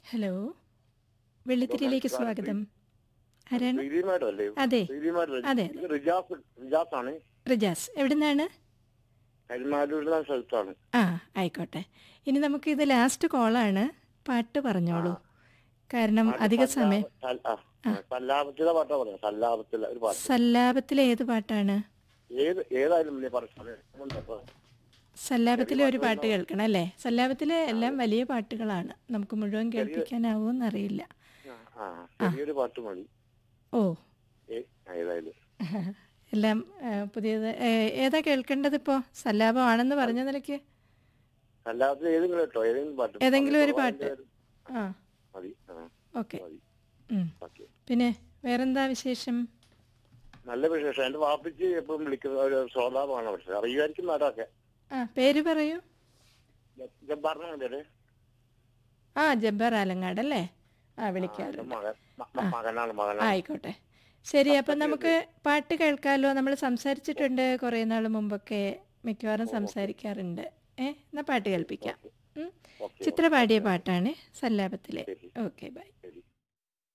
Hello വെള്ളിത്തിരിയിലേക്ക് സ്വാഗതം ആരാണ് പ്രീതി madam അല്ലേ അതെ പ്രീതി മാഡം അതെ, ഇത് റിജാസ് റിജാസ് ആണ് റിജാസ് എവിടുന്നാണ് കരിമാലൂരിലെ സ്ഥലത്താണ് ആ ആയിക്കോട്ടെ ഇനി നമുക്ക് ഇത് ലാസ്റ്റ് കോളാണ് പാട്ട് പറഞ്ഞോളൂ കാരണം അധിക സമയം സൽ- ആ, സല്ലാപത്തിലെ പാട്ടാ പറയാം സല്ലാപത്തിലെ ഒരു പാട്ട് സല്ലാപത്തിലെ ഏത് പാട്ടാണ് ഏത് ഏതായാലും വലിയ പറഞ്ഞു സല്ലാപത്തിലെ ഒരു പാട്ട് കേൾക്കണം അല്ലേ സല്ലാപത്തിലെ എല്ലാം വലിയ പാട്ടുകളാണ് നമുക്ക് മുഴുവൻ കേൾപ്പിക്കാനാവുമെന്നറിയില്ല ആ ചെറിയൊരു പാട്ട് മതി ഓ ഏ- ഏതായാലും എല്ലാം ആ, പുതിയത് ഏ, ഏതാ കേൾക്കേണ്ടത് ഇപ്പോൾ സല്ലാപമാണെന്ന് പറഞ്ഞ നിലയ്ക്ക് സല്ലാപത്തിൽ ഏതെങ്കിലും കേട്ടോ ഏതെങ്കിലും പാട്ട് ഏതെങ്കിലും ഒരു പാട്ട് ഏതായാലും ആ മതി ആ ഓക്കെ മതി ഉം. ഓക്കെ പിന്നെ വേറെന്താ വിശേഷം നല്ല വിശേഷം എന്റെ വാപ്പിച്ച് എപ്പോഴും വിളിക്കുന്ന ഒരു ശ്രോതാവാണ് പക്ഷെ അറിയുമായിരിക്കും നാടൊക്കെ ആ പേര് പറയൂ ജബ്ബാറിനെ ആ ജബ്ബാർ ആലങ്ങാട് അല്ലേ ആ വിളിക്കാറുണ്ട് മകൻ മ- മ- മകനാണ് മകനാണ് ആയിക്കോട്ടെ ശരി അപ്പം നമുക്ക് പാട്ട് കേൾക്കാമല്ലോ നമ്മൾ സംസാരിച്ചിട്ടുണ്ട് കുറേ നാൾ മുമ്പൊക്കെ മിക്കവാറും സംസാരിക്കാറുണ്ട് ഏ എന്നാൽ പാട്ട് കേൾപ്പിക്കാം ഉം. ഓക്കെ ചിത്ര പാടിയ പാട്ടാണ് സല്ലാപത്തിലെ ശരി. Okay bye